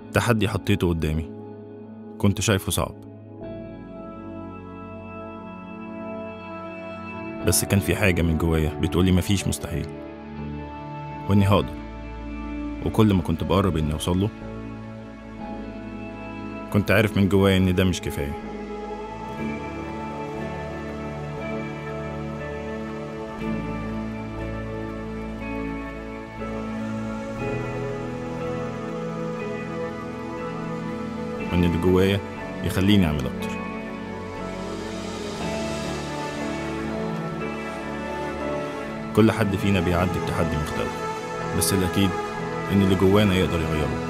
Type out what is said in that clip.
تحدي حطيته قدامي كنت شايفه صعب بس كان في حاجة من جوايا بتقولي مفيش مستحيل وإني هقدر وكل ما كنت بقرب إني أوصله كنت عارف من جوايا إن ده مش كفاية وإن اللي جوايا يخليني أعمل أكتر كل حد فينا بيعدي بتحدي مختلف بس الأكيد إن اللي جوانا يقدر يغيره